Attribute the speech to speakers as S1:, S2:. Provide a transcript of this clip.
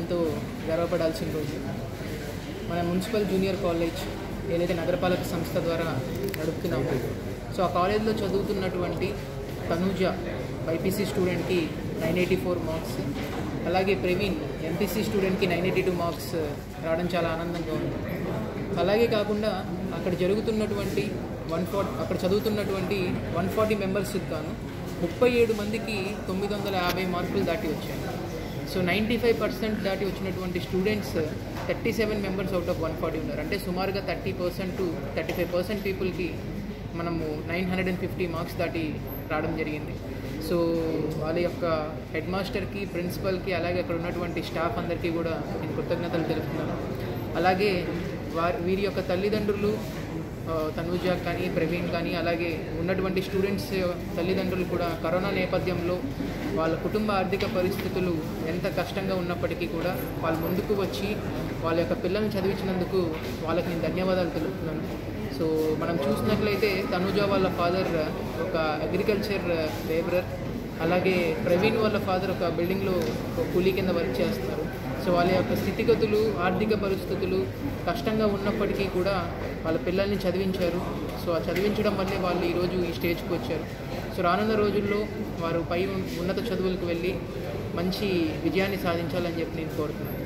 S1: ఎంతో గర్వపడాల్సిన రోజు మన మున్సిపల్ జూనియర్ కాలేజ్ ఏదైతే నగరపాలక సంస్థ ద్వారా నడుపుతున్నామో సో ఆ కాలేజ్లో చదువుతున్నటువంటి తనూజ బైపీసీ స్టూడెంట్కి నైన్ ఎయిటీ ఫోర్ మార్క్స్ అలాగే ప్రవీణ్ ఎంపీసీ స్టూడెంట్కి నైన్ ఎయిటీ టూ మార్క్స్ రావడం చాలా ఆనందంగా ఉంది అలాగే కాకుండా అక్కడ జరుగుతున్నటువంటి వన్ ఫార్టీ అక్కడ చదువుతున్నటువంటి వన్ ఫార్టీ మెంబర్స్కి గాను ముప్పై ఏడు మందికి తొమ్మిది వందల యాభై మార్కులు దాటి వచ్చాయి సో నైంటీ ఫైవ్ పర్సెంట్ దాటి వచ్చినటువంటి students thirty seven members out of one forty ఉన్నారు అంటే సుమారుగా thirty percent to thirty five percent పీపుల్కి మనము nine hundred and fifty marks దాటి రావడం జరిగింది సో వాళ్ళ యొక్క హెడ్ మాస్టర్కి ప్రిన్సిపల్కి అలాగే అక్కడ ఉన్నటువంటి స్టాఫ్ అందరికీ కూడా నేను కృతజ్ఞతలు తెలుపుతున్నాను అలాగే వారి వీరి యొక్క తల్లిదండ్రులు ఆ, తనూజ కానీ ప్రవీణ్ కానీ అలాగే ఉన్నటువంటి స్టూడెంట్స్ తల్లిదండ్రులు కూడా కరోనా నేపథ్యంలో వాళ్ళ కుటుంబ ఆర్థిక పరిస్థితులు ఎంత కష్టంగా ఉన్నప్పటికీ కూడా వాళ్ళు ముందుకు వచ్చి వాళ్ళ యొక్క పిల్లల్ని చదివించినందుకు వాళ్ళకి నేను ధన్యవాదాలు తెలుపుతున్నాను సో మనం చూసినట్లయితే తనూజ వాళ్ళ ఫాదర్ ఒక అగ్రికల్చర్ లేబరర్ అలాగే ప్రవీణ్ వాళ్ళ ఫాదర్ ఒక బిల్డింగ్లో ఒక కూలీ కింద వర్క్ చేస్తున్నారు సో వాళ్ళ యొక్క స్థితిగతులు ఆర్థిక పరిస్థితులు కష్టంగా ఉన్నప్పటికీ కూడా వాళ్ళ పిల్లల్ని చదివించారు సో ఆ చదివించడం వల్లే వాళ్ళు ఈరోజు ఈ స్టేజ్కి వచ్చారు సో రానున్న రోజుల్లో వారు పై ఉన్నత చదువులకు వెళ్ళి మంచి విజయాన్ని సాధించాలని చెప్పి నేను కోరుతున్నాను